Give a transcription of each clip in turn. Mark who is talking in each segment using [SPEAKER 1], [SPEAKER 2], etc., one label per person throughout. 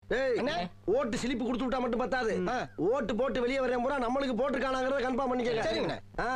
[SPEAKER 1] டேய்
[SPEAKER 2] அண்ணே.
[SPEAKER 1] ஓட்டு சிலிப்பு கொடுத்து விட்டா மட்டும் பத்தாது ஓட்டு போட்டு வெளியே வரேன் பூரா நம்மளுக்கு போட்டுருக்கானாங்கிறத கன்ஃபார்ம் பண்ணிக்கங்க
[SPEAKER 2] சரிங்கண்ணே.
[SPEAKER 1] ஆ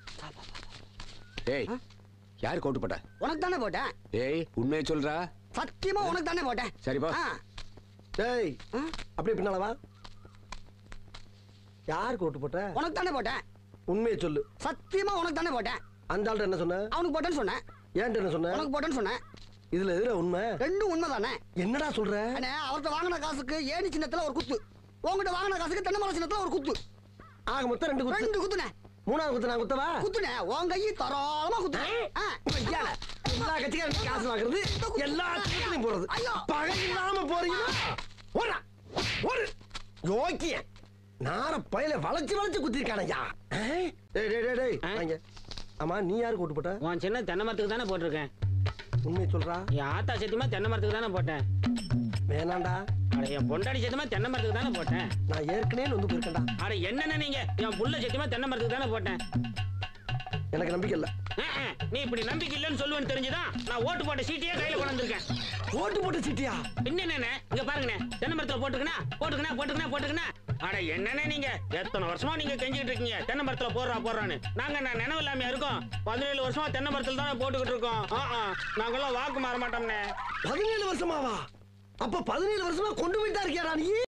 [SPEAKER 3] ஏய் யார் கோட்டு போட்டா
[SPEAKER 4] உனக்கு தானே போட்டேன்
[SPEAKER 3] ஏய் உண்மையை சொல்றா
[SPEAKER 4] சத்தியமா உனக்கு தானே போட்டேன்
[SPEAKER 3] சரிப்பா
[SPEAKER 4] ஆ,
[SPEAKER 1] டேய்
[SPEAKER 4] ஆ,
[SPEAKER 1] அப்படியே பின்னால வா யாருக்கு ஓட்டு போட்ட
[SPEAKER 4] உனக்கு தானே போட்டேன்
[SPEAKER 1] உண்மையை சொல்லு
[SPEAKER 4] சத்தியமா உனக்கு தானே போட்டேன்
[SPEAKER 1] அந்த ஆள்கிட்ட என்ன சொன்ன
[SPEAKER 4] அவனுக்கு போட்டேன்னு சொன்னேன்
[SPEAKER 1] ஏன்ட்ட என்ன சொன்ன
[SPEAKER 4] உனக்கு போட்டேன்னு சொன்னேன்
[SPEAKER 1] இதுல எதுல உண்மை
[SPEAKER 4] ரெண்டும் உண்மைதானே
[SPEAKER 1] என்னடா சொல்ற
[SPEAKER 4] அண்ணே அவர்கிட்ட வாங்கின காசுக்கு ஏணி சின்னத்துல ஒரு குத்து உங்ககிட்ட வாங்கின காசுக்கு தென்னை மரம் சின்னத்துல ஒரு குத்து
[SPEAKER 1] ஆக மொத்தம் ரெண்டு குத்து
[SPEAKER 4] ரெண்டு குத்துனே
[SPEAKER 1] மூணாவது குத்து நான் குத்தவா
[SPEAKER 4] குத்துனே உன் கையை தரோளமா குத்துனேன் ஆ.
[SPEAKER 1] ஐயா, எல்லா கட்சிக்காரும் காசு வாங்குறது எல்லா கட்சிகளையும் போறது
[SPEAKER 4] ஐயோ.
[SPEAKER 1] பகை இல்லாம போறீங்க ஓடா ஒரு யோக்கிய நார பயல வளைச்சு வளைச்சு குத்திருக்கானய்யா டேய் டேய் டேய் டேய்
[SPEAKER 5] ஆ?
[SPEAKER 1] வாங்க ஆமா நீ யாருக்கு ஓட்டு போட்ட
[SPEAKER 5] உன் சின்ன தென்னை மரத்துக்கு தானே போட்டிருக்கேன்
[SPEAKER 1] உண்மையை சொல்றா
[SPEAKER 5] என் ஆத்தா சத்தியமா தென்னை மரத்துக்கு தானே போட்டேன்
[SPEAKER 1] வேணாண்டா
[SPEAKER 5] அட என் பொண்டாடி சத்தியமா தென்னை மரத்துக்கு தானே போட்டேன்
[SPEAKER 1] நான் ஏற்கனவே வந்து போயிருக்கேன்டா
[SPEAKER 5] அட என்னென்ன நீங்க என் புள்ள சத்தியமா தென்னை மரத்துக்கு தானே போட்டேன்
[SPEAKER 1] எனக்கு நம்பிக்கை இல்ல
[SPEAKER 5] ஆ, ஆ, நீ இப்படி நம்பிக்கை இல்லைன்னு சொல்லுவேன்னு தெரிஞ்சுதான் நான் ஓட்டு போட்ட சீட்டையே கையில கொண்டு வந்திருக்கேன்
[SPEAKER 1] ஓட்டு போட்டு சீட்டியா
[SPEAKER 5] பின்ன என்னண்ணே இங்க பாருங்கண்ணே தென்னை மரத்துல போட்டுக்கணா போட்டுக்கணா போட்டுக்கணா போட்டுக்கணா அட என்னண்ணே நீங்க எத்தனை வருஷமா நீங்க கெஞ்சிட்டு இருக்கீங்க தென்னை மரத்துல போடுறா போடுறான்னு நாங்க நான் நினைவு இல்லாம இருக்கோம் பதினேழு வருஷமா தென்னை மரத்துல தானே போட்டுக்கிட்டு இருக்கோம் ஆ, ஆ, நாங்கெல்லாம் வாக்கு மாற மாட்டோம்னே
[SPEAKER 1] பதினேழு வருஷமாவா அப்ப பதினேழு வருஷமா கொண்டு போயிட்டா இருக்கியாடா நீ